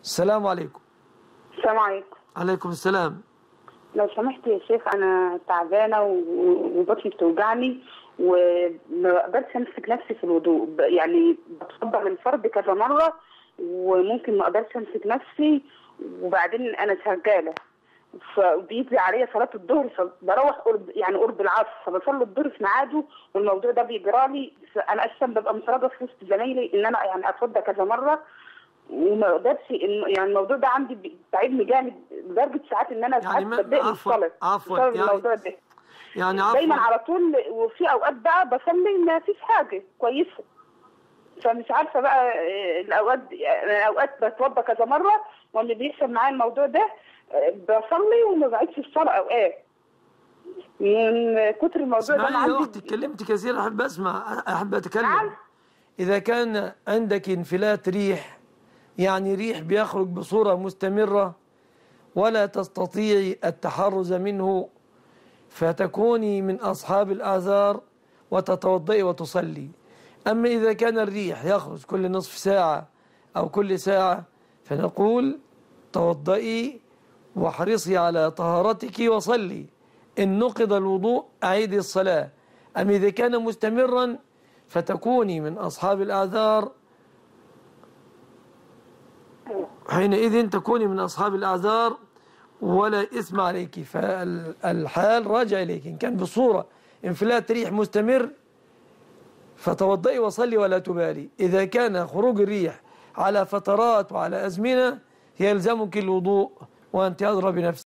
السلام عليكم السلام عليكم عليكم السلام لو سمحت يا شيخ انا تعبانه و- وبطني بتوجعني وما بقدرش امسك نفسي في الوضوء ب- يعني بتفضل الفرد كذا مره وممكن ما اقدرش امسك نفسي وبعدين انا شغاله فبيجي عليا صلاه الظهر فبروح قرب يعني قرب العصر فبصلي الظهر في ميعاده والموضوع ده بيجرى لي انا اساسا ببقى مصرده في وسط زمايلي ان انا يعني اتوضى كذا مره وما اقدرش إن- يعني الموضوع ده عندي بي- تعبني جامد لدرجه ساعات ان انا يعني ساعات ما- بتضايق من عفواً- الصلاه عفواً، بسبب يعني- الموضوع ده يعني دايما عفوا على طول وفي اوقات بقى بصلي ما فيش حاجه كويسه فمش عارفه بقى آه، الاوقات أنا اوقات بتوضى كذا مره واللي بيحصل معايا الموضوع ده آه، بصلي وما بعدش الصلاه اوقات من كتر الموضوع ده اسمعي أنا يا عندي اختي اتكلمت كثير احب اسمع احب اتكلم نعم. اذا كان عندك انفلات ريح يعني ريح بيخرج بصوره مستمره ولا تستطيعي التحرز منه فتكوني من اصحاب الاعذار وتتوضئي وتصلي اما اذا كان الريح يخرج كل نصف ساعه او كل ساعه فنقول توضئي واحرصي على طهارتك وصلي إن نقض الوضوء أعيدي الصلاة أما إذا كان مستمرا فتكوني من أصحاب الأعذار حينئذ تكوني من أصحاب الأعذار ولا إثم عليك فالحال راجع إليك إن كان بصورة انفلات ريح مستمر فتوضئي وصلي ولا تبالي إذا كان خروج الريح على فترات وعلى أزمنة يلزمك الوضوء وأنت أدرى بنفسك